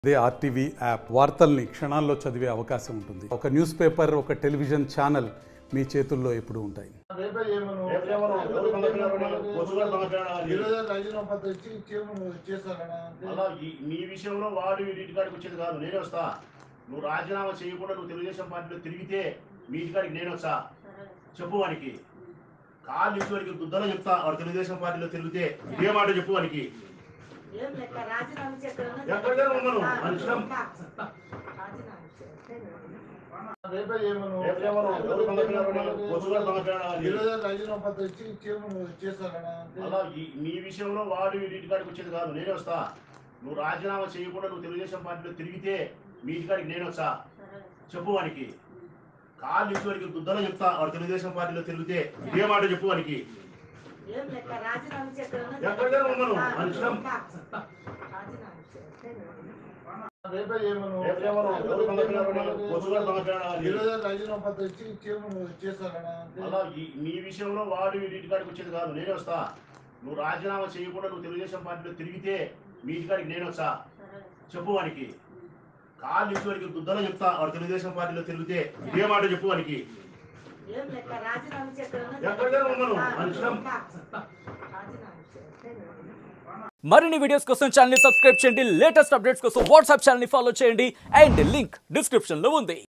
అదే RTV app వార్తల్ని క్షణాల్లో చదివే అవకాశం ఉంటుంది ఒక న్యూస్ పేపర్ ఒక టెలివిజన్ ఛానల్ మీ చేతుల్లో ఎప్పుడూ ఉంటాయి రేపే చేయమను. రేపు చేయమను. ఎవరు దొంగ పిల్లలు ఉన్నారు? పొద్దుగాల దొంగ పిల్లలు ఉన్నారు. ఇరవై వేల రాజీనామా పత్రం ఇచ్చి చేయమను చేస్తారనా అంటే అలా ఈ- నీ విషయంలో వాడు వీడి ఇంటికాడికి వచ్చేది కాదు నేనే వస్తా నువ్వు రాజీనామా చేయకుండా నువ్వు తెలుగుదేశం పార్టీలో తిరిగితే మీ ఇంటికాడికి నేను వస్తా చెప్పు వానికి కాళ్ళు ఇచ్చి వాడికి గుద్దలో చెప్తా వాడు తెలుగుదేశం పార్టీలో తిరిగితే ఇదే మాట చెప్పు వానికి ఏం లెక్క రాజీనామా చేస్తారన్నా? ఎక్కడ జరగమను? మన ఇష్టం. రాజీనామా చేస్తే రేపే చేయమను. రేపు చేయమను. ఎవరు దొంగ పిల్లలు ఉన్నారు? పొద్దుగాల దొంగ పిల్లలు ఉన్నారు. ఇరవై వేల రాజీనామా పత్రం ఇచ్చి చేయమను చేస్తారనా అంటే అలా ఈ- నీ విషయంలో వాడు వీడి ఇంటికాడికి వచ్చేది కాదు నేనే వస్తా నువ్వు రాజీనామా చేయకుండా నువ్వు తెలుగుదేశం పార్టీలో తిరిగితే మీ ఇంటికాడికి నేను వస్తా చెప్పు వానికి కాళ్ళు ఇచ్చి వాడికి గుద్దలో చెప్తా వాడు తెలుగుదేశం పార్టీలో తిరిగితే ఇదే మాట చెప్పు వానికి ఏం లెక్క రాజీనామా చేస్తారన్నా? ఎక్కడ జరగమను? మన ఇష్టం. రాజీనామా చేస్తే రేపే చేయమను. రేపు చేయమను. ఎవరు దొంగ పిల్లలు ఉన్నారు? పొద్దుగాల దొంగ పిల్లలు ఉన్నారు. ఇరవై వేల రాజీనామా పత్రం ఇచ్చి చేయమను చేస్తారనా అంటే అలా ఈ- నీ విషయంలో వాడు వీడి ఇంటికాడికి వచ్చేది కాదు నేనే వస్తా నువ్వు రాజీనామా చేయకుండా నువ్వు తెలుగుదేశం పార్టీలో తిరిగితే మీ ఇంటికాడికి నేను వస్తా చెప్పు వానికి కాళ్ళు ఇచ్చి వాడికి గుద్దలో చెప్తా వాడు తెలుగుదేశం పార్టీలో తిరిగితే ఇదే మాట చెప్పు వానికి ఏం లెక్క రాజీనామా చేస్తారన్నా? ఎక్కడ జరగమను? మన ఇష్టం. రాజీనామా చేస్తే మరిన్ని వీడియోస్ కోసం ఛానల్ సబ్స్క్రైబ్ చేయండి లేటెస్ట్ అప్డేట్స్ కోసం వాట్సాప్ ఛానల్ ఫాలో చేయండి అండ్ లింక్ డిస్క్రిప్షన్ లో ఉంది